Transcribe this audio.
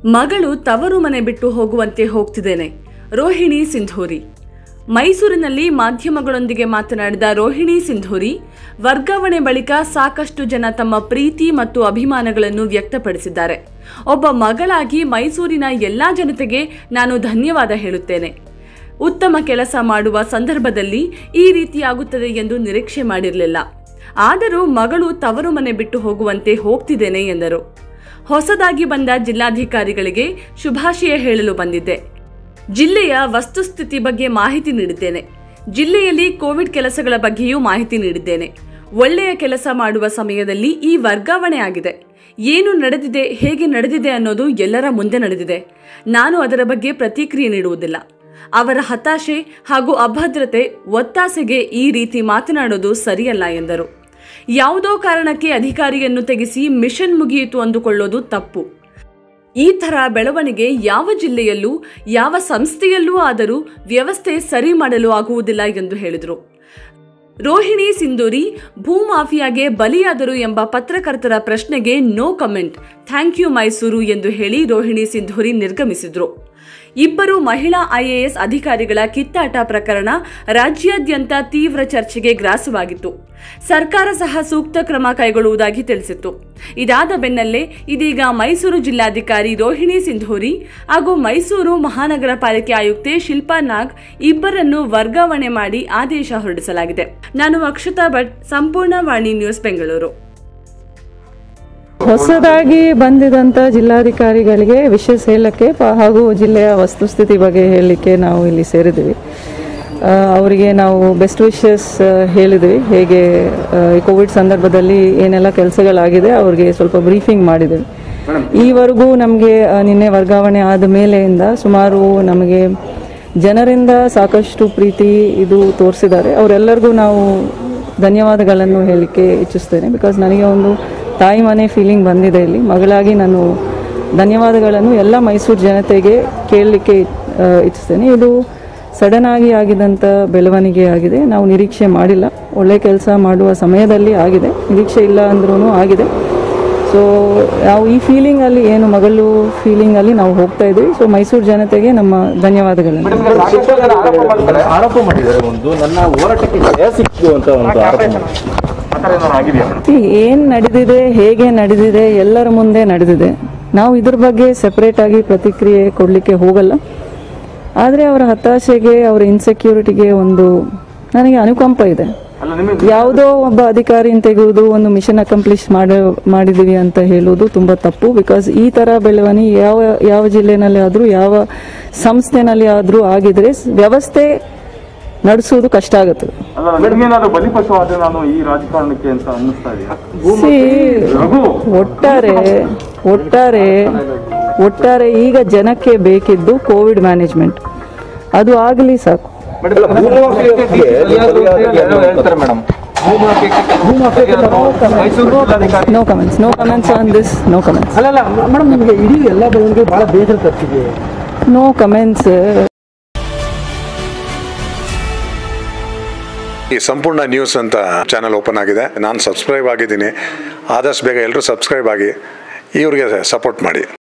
ಮಗಳು ತವರು ಮನೆ ಬಿಟ್ಟು ಹೋಗುವಂತೆ ಹೋಗ್ತಿದ್ದೇನೆ ರೋಹಿಣಿ ಸಿಂಧೂರಿ ಮೈಸೂರಿನಲ್ಲಿ ಮಾಧ್ಯಮಗಳೊಂದಿಗೆ ಮಾತನಾಡಿದ ರೋಹಿಣಿ ಸಿಂಧೂರಿ ವರ್ಗಾವಣೆ ಬಳಿಕ ಸಾಕಷ್ಟು ಜನ ತಮ್ಮ ಪ್ರೀತಿ ಮತ್ತು ಅಭಿಮಾನಗಳನ್ನು ವ್ಯಕ್ತಪಡಿಸಿದ್ದಾರೆ ಒಬ್ಬ ಮಗಳಾಗಿ ಮೈಸೂರಿನ ಎಲ್ಲಾ ಜನತೆಗೆ ನಾನು ಧನ್ಯವಾದ ಹೇಳುತ್ತೇನೆ ಉತ್ತಮ ಕೆಲಸ ಮಾಡುವ ಸಂದರ್ಭದಲ್ಲಿ ಈ ರೀತಿಯಾಗುತ್ತದೆ ಎಂದು ನಿರೀಕ್ಷೆ ಮಾಡಿರಲಿಲ್ಲ ಆದರೂ ಮಗಳು ತವರು ಮನೆ ಬಿಟ್ಟು ಹೋಗುವಂತೆ ಹೋಗ್ತಿದ್ದೇನೆ ಎಂದರು ಹೊಸದಾಗಿ ಬಂದ ಜಿಲ್ಲಾಧಿಕಾರಿಗಳಿಗೆ ಶುಭಾಶಯ ಹೇಳಲು ಬಂದಿದ್ದೆ ಜಿಲ್ಲೆಯ ವಸ್ತುಸ್ಥಿತಿ ಬಗ್ಗೆ ಮಾಹಿತಿ ನೀಡಿದ್ದೇನೆ ಜಿಲ್ಲೆಯಲ್ಲಿ ಕೋವಿಡ್ ಕೆಲಸಗಳ ಬಗ್ಗೆಯೂ ಮಾಹಿತಿ ನೀಡಿದ್ದೇನೆ ಒಳ್ಳೆಯ ಕೆಲಸ ಮಾಡುವ ಸಮಯದಲ್ಲಿ ಈ ವರ್ಗಾವಣೆ ಆಗಿದೆ ಏನು ನಡೆದಿದೆ ಹೇಗೆ ನಡೆದಿದೆ ಅನ್ನೋದು ಎಲ್ಲರ ಮುಂದೆ ನಡೆದಿದೆ ನಾನು ಅದರ ಬಗ್ಗೆ ಪ್ರತಿಕ್ರಿಯೆ ನೀಡುವುದಿಲ್ಲ ಅವರ ಹತಾಶೆ ಹಾಗೂ ಅಭದ್ರತೆ ಒತ್ತಾಸೆಗೆ ಈ ರೀತಿ ಮಾತನಾಡೋದು ಸರಿಯಲ್ಲ ಎಂದರು ಯಾವುದೋ ಕಾರಣಕ್ಕೆ ಅಧಿಕಾರಿಯನ್ನು ತೆಗೆಸಿ ಮಿಷನ್ ಮುಗಿಯಿತು ಅಂದುಕೊಳ್ಳೋದು ತಪ್ಪು ಈ ಥರ ಬೆಳವಣಿಗೆ ಯಾವ ಜಿಲ್ಲೆಯಲ್ಲೂ ಯಾವ ಸಂಸ್ಥೆಯಲ್ಲೂ ಆದರೂ ವ್ಯವಸ್ಥೆ ಸರಿ ಮಾಡಲು ಆಗುವುದಿಲ್ಲ ಎಂದು ಹೇಳಿದರು ರೋಹಿಣಿ ಸಿಂಧೂರಿ ಭೂಮಾಫಿಯಾಗೆ ಬಲಿಯಾದರು ಎಂಬ ಪತ್ರಕರ್ತರ ಪ್ರಶ್ನೆಗೆ no comment thank you Mysuru ಎಂದು ಹೇಳಿ ರೋಹಿಣಿ ಸಿಂಧೂರಿ ನಿರ್ಗಮಿಸಿದ್ರು ಇಬ್ಬರು ಮಹಿಳಾ ಐಎಎಸ್ ಅಧಿಕಾರಿಗಳ ಕಿತ್ತಾಟ ಪ್ರಕರಣ ರಾಜ್ಯಾದ್ಯಂತ ತೀವ್ರ ಚರ್ಚೆಗೆ ಗ್ರಾಸವಾಗಿತ್ತು ಸರ್ಕಾರ ಸಹ ಸೂಕ್ತ ಕ್ರಮ ಕೈಗೊಳ್ಳುವುದಾಗಿ ತಿಳಿಸಿತ್ತು ಇದಾದ ಬೆನ್ನಲ್ಲೇ ಇದೀಗ ಮೈಸೂರು ಜಿಲ್ಲಾಧಿಕಾರಿ ರೋಹಿಣಿ ಸಿಂಧೂರಿ ಹಾಗೂ ಮೈಸೂರು ಮಹಾನಗರ ಪಾಲಿಕೆ ಆಯುಕ್ತೆ ಶಿಲ್ಪಾ ನಾಗ್ ಇಬ್ಬರನ್ನು ವರ್ಗಾವಣೆ ಮಾಡಿ ಆದೇಶ ಹೊರಡಿಸಲಾಗಿದೆ ನಾನು ಅಕ್ಷತಾ ಭಟ್ ಸಂಪೂರ್ಣ ವಾಣಿ ನ್ಯೂಸ್ ಬೆಂಗಳೂರು ಹೊಸದಾಗಿ ಬಂದಿದಂಥ ಜಿಲ್ಲಾಧಿಕಾರಿಗಳಿಗೆ ವಿಶೇಷ ಹೇಳಕ್ಕೆ ಪ- ಹಾಗೂ ಜಿಲ್ಲೆಯ ವಸ್ತುಸ್ಥಿತಿ ಬಗ್ಗೆ ಹೇಳಲಿಕ್ಕೆ ನಾವು ಇಲ್ಲಿ ಸೇರಿದ್ವಿ ಆ, ಅವರಿಗೆ ನಾವು ಬೆಸ್ಟ್ ವಿಶಸ್ ಹೇಳಿದ್ವಿ ಹೇಗೆ ಆ, ಈ ಕೋವಿಡ್ ಸಂದರ್ಭದಲ್ಲಿ ಏನೆಲ್ಲ ಕೆಲಸಗಳಾಗಿದೆ ಅವ್ರಿಗೆ ಸ್ವಲ್ಪ ಬ್ರೀಫಿಂಗ್ ಮಾಡಿದ್ವಿ ಈವರೆಗೂ ನಮಗೆ ನಿನ್ನೆ ವರ್ಗಾವಣೆ ಆದ ಮೇಲೆಯಿಂದ ಸುಮಾರು ನಮಗೆ ಜನರಿಂದ ಸಾಕಷ್ಟು ಪ್ರೀತಿ ಇದು ತೋರಿಸಿದ್ದಾರೆ ಅವರೆಲ್ಲರಿಗೂ ನಾವು ಧನ್ಯವಾದಗಳನ್ನು ಹೇಳಲಿಕ್ಕೆ ಇಚ್ಛಿಸ್ತೇನೆ ಬಿಕಾಸ್ ನನಗೆ ಒಂದು ತಾಯಿ ಮನೆ ಫೀಲಿಂಗ್ ಬಂದಿದೆ ಇಲ್ಲಿ ಮಗಳಾಗಿ ನಾನು ಧನ್ಯವಾದಗಳನ್ನು ಎಲ್ಲ ಮೈಸೂರು ಜನತೆಗೆ ಕೇಳಲಿಕ್ಕೆ ಆ, ಇಚ್ಛಿಸ್ತೇನೆ ಇದು ಸಡನ್ ಆಗಿ ಆಗಿದಂಥ ಬೆಳವಣಿಗೆ ಆಗಿದೆ ನಾವು ನಿರೀಕ್ಷೆ ಮಾಡಿಲ್ಲ ಒಳ್ಳೆ ಕೆಲಸ ಮಾಡುವ ಸಮಯದಲ್ಲಿ ಆಗಿದೆ ನಿರೀಕ್ಷೆ ಇಲ್ಲ ಅಂದ್ರೂ ಆಗಿದೆ ಸೊ ನಾವು ಈ ಫೀಲಿಂಗಲ್ಲಿ ಏನು ಮಗಳು ಫೀಲಿಂಗಲ್ಲಿ ನಾವು ಹೋಗ್ತಾ ಇದ್ದೀವಿ ಸೊ ಮೈಸೂರು ಜನತೆಗೆ ನಮ್ಮ ಧನ್ಯವಾದಗಳನ್ನು ಆರೋಪ ಮಾಡಿದ್ದಾರೆ ಒಂದು ನನ್ನ ಹೋರಾಟಕ್ಕೆ ಜಯ ಸಿಕ್ತು ಅಂತ ಒಂದು ಆರೋಪ ಮಾಡಿದ್ದಾರೆ ಏನು ನಡೆದಿದೆ ಹೇಗೆ ನಡೆದಿದೆ ಎಲ್ಲರ ಮುಂದೆ ನಡೆದಿದೆ ನಾವು ಇದ್ರ ಬಗ್ಗೆ ಸೆಪರೇಟ್ ಆಗಿ ಪ್ರತಿಕ್ರಿಯೆ ಕೊಡಲಿಕ್ಕೆ ಹೋಗಲ್ಲ ಆದರೆ ಅವರ ಹತಾಶೆಗೆ ಅವರ ಇನ್ಸೆಕ್ಯೂರಿಟಿಗೆ ಒಂದು ನನಗೆ ಅನುಕಂಪ ಇದೆ ಯಾವುದೋ ಒಬ್ಬ ಅಧಿಕಾರಿನ ತೆಗೆಯುವುದು ಒಂದು ಮಿಷನ್ ಅಕಂಪ್ಲಿಷ್ ಮಾಡಿ ಮಾಡಿದೀವಿ ಅಂತ ಹೇಳುವುದು ತುಂಬಾ ತಪ್ಪು ಬಿಕಾಸ್ ಈ ತರ ಬೆಳವಣಿಗೆ ಯಾವ ಯಾವ ಜಿಲ್ಲೆನಲ್ಲಿ ಆದರೂ ಯಾವ ಸಂಸ್ಥೆನಲ್ಲಿ ಆದರೂ ಆಗಿದ್ರೆ ಸ್- ವ್ಯವಸ್ಥೆ ನಡೆಸುವುದು ಕಷ್ಟ ಆಗುತ್ತದೆ ಅಲ್ಲ ನಿಮ್ಗೇನಾದ್ರು ಬಲಿಪಶು ಆದ್ರೆ ನಾನು ಈ ರಾಜಕಾರಣಕ್ಕೆ ಅಂತ ಅನ್ನಿಸ್ತಾ ಇದೆಯಾ See, ಒಟ್ಟಾರೆ ಒಟ್ಟಾರೆ ಒಟ್ಟಾರೆ ಈಗ ಜನಕ್ಕೆ ಬೇಕಿದ್ದು ಕೋವಿಡ್ ಮ್ಯಾನೇಜ್ಮೆಂಟ್ ಅದು ಆಗಲಿ ಸಾಕು ಹೇಳ್ತಾರೆ madam no comments no comments on this no comments ಅಲ್ಲಲ್ಲ ಮೇಡಮ್ ನಿಮಗೆ ಇಡೀ ಎಲ್ಲ ಬೆಳವಣಿಗೆ ಬಹಳ ಬೇಸರ ತಪ್ಪಿದೆ ನೋ ಕಮೆಂಟ್ಸ್ ಈ ಸಂಪೂರ್ಣ ನ್ಯೂಸ್ ಅಂತ ಚಾನಲ್ ಓಪನ್ ಆಗಿದೆ ನಾನು ಸಬ್ಸ್ಕ್ರೈಬ್ ಆಗಿದ್ದೀನಿ ಆದಷ್ಟು ಬೇಗ ಎಲ್ಲರೂ ಸಬ್ಸ್ಕ್ರೈಬ್ ಆಗಿ ಇವ್ರಿಗೆ ಸಪೋರ್ಟ್ ಮಾಡಿ